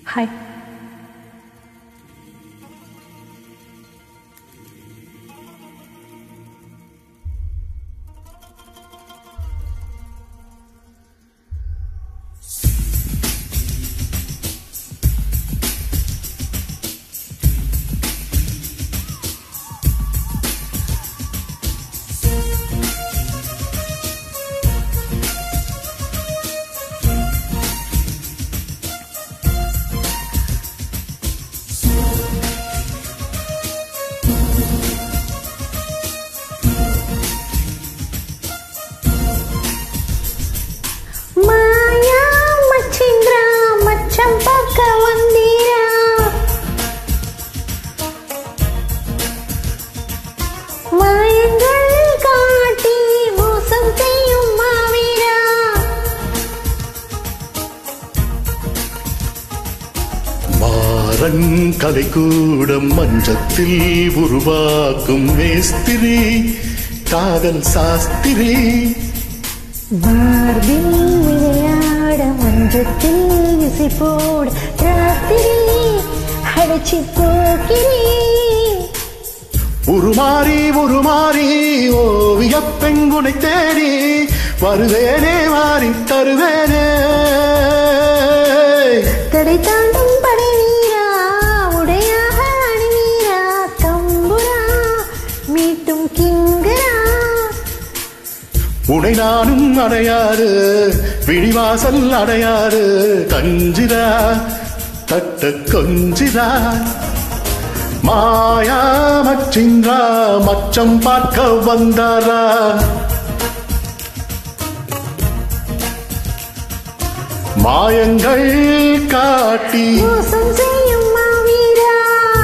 Hi மாயா மச்சிந்திரா மச்சம் பார்க்க வந்தீரா மாயங்கள் காட்டி மோசம் செய்யும் மாவீரா மாறன் கலைக்கூடம் மஞ்சத்தில் உருவாக்கும் மேஸ்திரி காதல் சாஸ்திரி மார்பில் விளையாட மன்றத்தில் இசை போட ராத்திரி அடைச்சி போகிறேன் உருமாறி உருமாறி ஓவிய பெண்குனை தேடி வருவேனே மாறி தருவேனே தடை தாண்டும் படை வீரா உடையாக அணிவீரா தம்புரா மீட்டும் கிங்கரா உனை நானும் அடையாறு விழிவாசல் அடையாறு கஞ்சிரா தட்ட கொஞ்சிரா மாயா மச்சின்றா மச்சம் பார்க்க வந்தாரா மாயங்கள் காட்டி மோசம் செய்யும் மாவீரா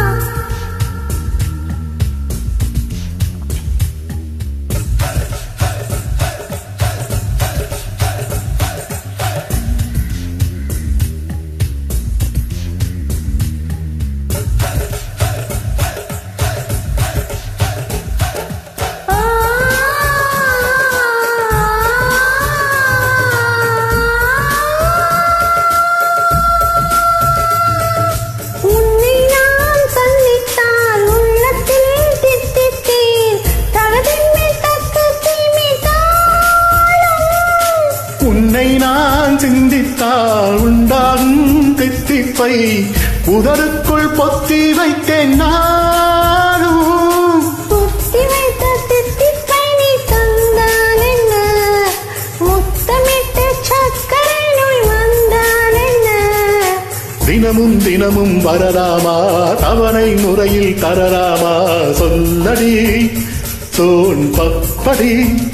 உன்னை நான் சந்தித்தால் உள்ளத்திலே தித்தித்தேன் தகதின்மை தக்க தீமை தாழும் உன்னை நான் சிந்தித்தால் உண்டாகும் தித்திப்பை உதருக்குள் பொத்தி வைத்தேன் நானும் புத்தி வைத்த தித்திப்பை நீ தந்தால் என்ன முத்தமிட்டு சக்கரை நோய் வந்தால் என்ன தினமும் தினமும் வரலாமா தவணை முறையில் தரலாமா சொல்லடி சோன் பப்படி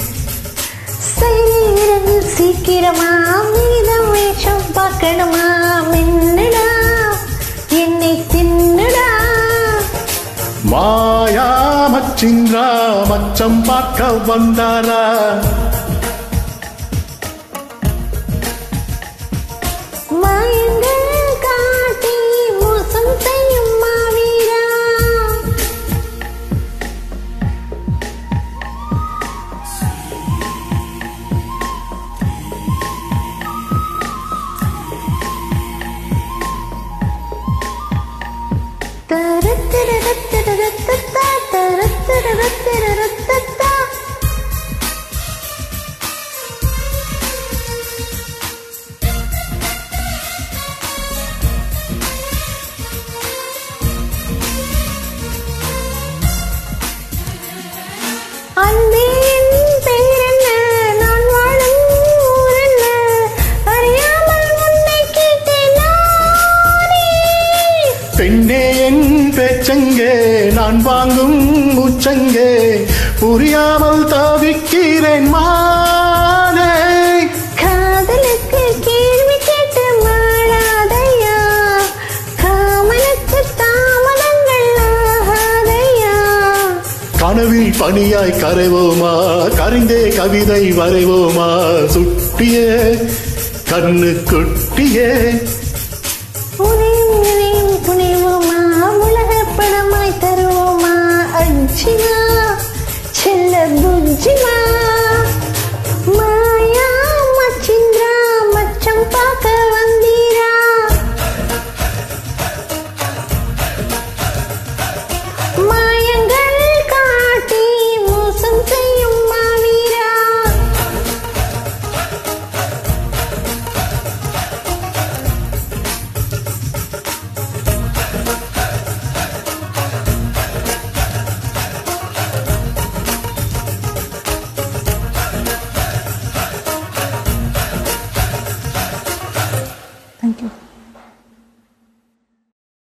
சைரன் சீக்கிரமா மீதம் வேஷம் பார்க்கணுமா மின்னுடா என்னை தின்னுடா மாயா மச்சின்றா மச்சம் பார்க்க வந்தாரா மாயங்கள் காட்டி மோசம் செய்யும் மாவீரா தரத்திரரத்திரரத்தத்தா, தரத்திரரத்திரரத்தத்தா. அன்பே என் பெயர் என்ன? நான் வாழும் ஊர் என்ன? அறியாமல் உன்னை கேட்டேன் நானே. பெண்ணே என் பேச்சங்கே நான் வாங்கும் உச்சங்கே புரியாமல் தவிக்கிறேன் மானே காதலுக்கு கேள்வி கேட்டு மாடாதையா காமனுக்கு தாமதங்கள் ஆகாதையா கனவில் பனியாய் கரைவோமா கரிந்தே கவிதை வரைவோமா சுட்டியே கண்ணு குட்டியே உனையும் இணையும் துணைவோமா உலக படமாய் தருவோமா அஞ்சிமா செல்ல புஜ்ஜிமா